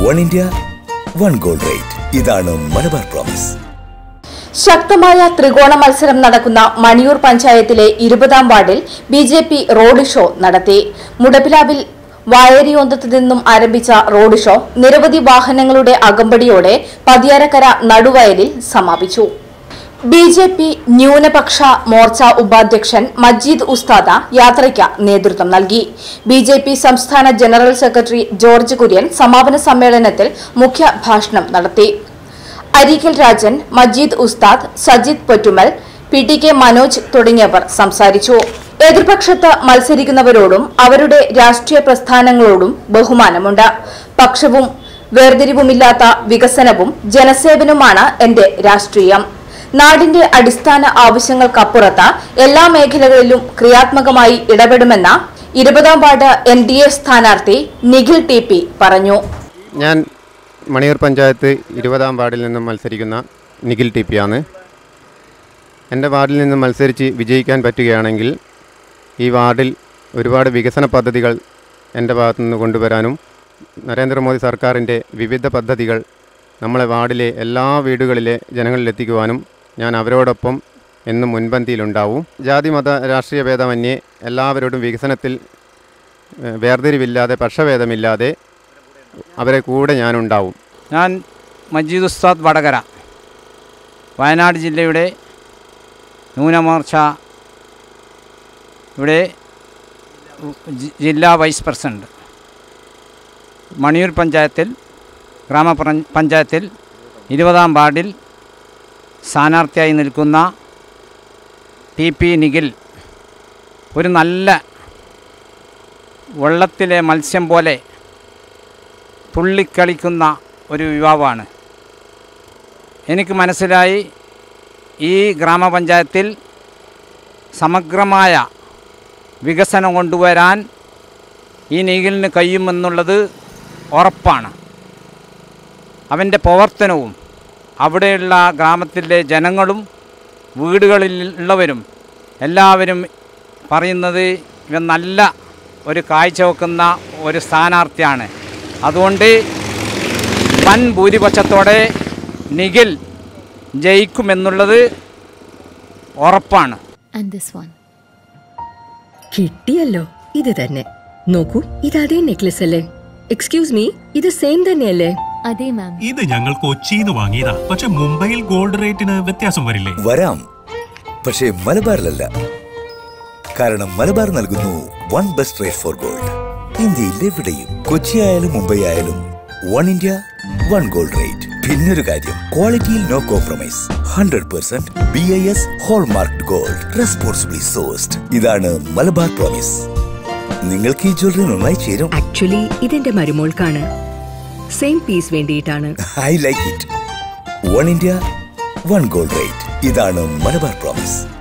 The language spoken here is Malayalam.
One India one gold rate ഇതാണ് മലബാർ പ്രോമിസ് ശക്തമായ ത്രികോണ മത്സരം നടക്കുന്ന മണിയൂർ പഞ്ചായത്തിലെ ഇരുപതാം വാർഡിൽ B J P road show നടത്തി മുടപ്പിലാവിൽ വായരിയോന്തത്ത് നിന്നും ആരംഭിച്ച റോഡ് ഷോ നിരവധി വാഹനങ്ങളുടെ അകമ്പടിയോടെ പതിയാരക്കര നടുവയലിൽ സമാപിച്ചു ബി ജെ പി ന്യൂനപക്ഷ മോർച്ച ഉപാധ്യക്ഷൻ മജീദ് ഉസ്താദ യാത്രയ്ക്ക് നേതൃത്വം നൽകി ബി ജെ പി സംസ്ഥാന ജനറൽ സെക്രട്ടറി ജോർജ് കുര്യൻ സമാപന സമ്മേളനത്തിൽ മുഖ്യ ഭാഷണം നടത്തി അരീക്കൽ രാജൻ മജീദ് ഉസ്താദ് Sajith Pottumal P T K Manoj തുടങ്ങിയവർ സംസാരിച്ചു എതിർപക്ഷത്ത് മത്സരിക്കുന്നവരോടും അവരുടെ രാഷ്ട്രീയ പ്രസ്ഥാനങ്ങളോടും ബഹുമാനമുണ്ട് പക്ഷവും വേർതിരിവുമില്ലാത്ത വികസനവും ജനസേവനവുമാണ് എന്റെ രാഷ്ട്രീയം നാടിന്റെ അടിസ്ഥാന ആവശ്യങ്ങൾക്കപ്പുറത്ത് എല്ലാ മേഖലകളിലും ക്രിയാത്മകമായി ഇടപെടുമെന്ന ഇരുപതാം വാർഡ് എൻ ഡി എ സ്ഥാനാർത്ഥി നിഖിൽ ടി പി പറഞ്ഞു ഞാൻ മണിയൂർ പഞ്ചായത്ത് ഇരുപതാം വാർഡിൽ നിന്നും മത്സരിക്കുന്ന നിഖിൽ ടി പി ആണ് എൻ്റെ വാർഡിൽ നിന്നും മത്സരിച്ച് വിജയിക്കാൻ പറ്റുകയാണെങ്കിൽ ഈ വാർഡിൽ ഒരുപാട് വികസന പദ്ധതികൾ എൻ്റെ ഭാഗത്തു നിന്ന് കൊണ്ടുവരാനും നരേന്ദ്രമോദി സർക്കാരിൻ്റെ വിവിധ പദ്ധതികൾ നമ്മളെ വാർഡിലെ എല്ലാ വീടുകളിലെ ജനങ്ങളിലെത്തിക്കുവാനും ഞാൻ അവരോടൊപ്പം എന്നും മുൻപന്തിയിലുണ്ടാവും ജാതി മത രാഷ്ട്രീയ ഭേദമന്യേ എല്ലാവരോടും വികസനത്തിൽ ഏഹ്, വേർതിരിവില്ലാതെ പക്ഷഭേദമില്ലാതെ അവരെ കൂടെ ഞാനുണ്ടാവും ഞാൻ മജീദ് ഉസ്താദ് വടകര വയനാട് ജില്ലയുടെ ന്യൂനമോർച്ച ഇവിടെ ജി- ജില്ലാ വൈസ് പ്രസിഡന്റ് മണിയൂർ പഞ്ചായത്തിൽ ഗ്രാമപ്ര- പഞ്ചായത്തിൽ ഇരുപതാം വാർഡിൽ സ്ഥാനാർത്ഥിയായി നിൽക്കുന്ന ടി പി നിഖിൽ ഒരു നല്ല വെള്ളത്തിലെ മത്സ്യം പോലെ തുള്ളിക്കളിക്കുന്ന ഒരു യുവാവാണ് എനിക്ക് മനസ്സിലായി ഈ ഗ്രാമപഞ്ചായത്തിൽ സമഗ്രമായ വികസനം കൊണ്ടുവരാൻ ഈ നീഗലിന് കഴിയുമെന്നുള്ളത് ഉറപ്പാണ് അവൻ്റെ പ്രവർത്തനവും അവിടെയുള്ള ഗ്രാമത്തിലെ ജനങ്ങളും വീടുകളിലുള്ളവരും എല്ലാവരും പറയുന്നത് ഇവൻ നല്ല ഒരു കാഴ്ചവെക്കുന്ന ഒരു സ്ഥാനാർത്ഥിയാണ് അതുകൊണ്ട് വൻ ഭൂരിപക്ഷത്തോടെ നിഖിൽ ജയിക്കുമെന്നുള്ളത് ഉറപ്പാണ് and this one. കിട്ടിയല്ലോ ഇത് തന്നെ നോക്കൂ ഇത് അതേ നെക്ലസ് അല്ലേ എക്സ്ക്യൂസ് മീ ഇത് സെയിം തന്നെയല്ലേ അതെ മാം ഇത് ഞങ്ങൾ കൊച്ചിന്ന് വാങ്ങിയതാ പക്ഷെ മുംബൈയിൽ ഗോൾഡ് റേറ്റിന് വ്യത്യാസം വരില്ലേ വരാം പക്ഷേ മലബാറിലല്ല കാരണം മലബാർ നൽകുന്നു one best rate for gold ഇന്ത്യയിൽ എവിടെയും കൊച്ചി ആയാലും മുംബൈ ആയാലും one India one gold rate പിന്നൊരു കാര്യം ക്വാളിറ്റിയിൽ no compromise hundred percent B I S hallmark gold responsibly sourced ഇതാണ് മലബാർ പ്രോമിസ് നിങ്ങൾക്ക് ഈ ജ്വല്ലറി നന്നായി ചേരും ആക്ച്വലി ഇതെന്റെ മരുമോൾക്കാണ് സെയിം പീസ് വേണ്ടിയിട്ടാണ് I like it one India one gold rate ഇതാണ് മലബാർ പ്രോമിസ്